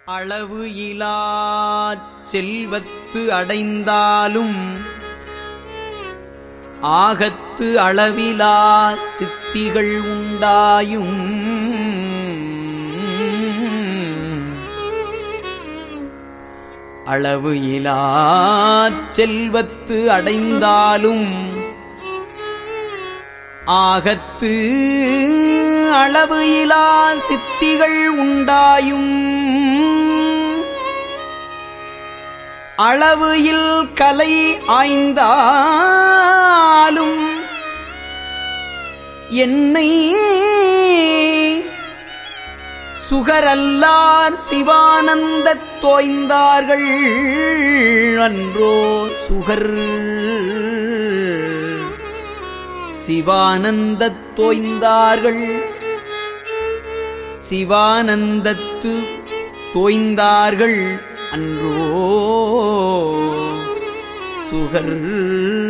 அளவு இலாச் செல்வத்து அடைந்தாலும் ஆகத்து அளவிலா சித்திகள் உண்டாயும் அளவு இலாச் செல்வத்து அடைந்தாலும் ஆகத்து அளவு இலா சித்திகள் உண்டாயும் அளவு இல் கலை ஆய்ந்தாலும் என்னை சுகரல்லார் சிவானந்தத் தோய்ந்தார்கள் அன்றோ சுகர் சிவானந்தத் தோய்ந்தார்கள் சிவானந்தத்து தோய்ந்தார்கள் அன்றோ சுகர்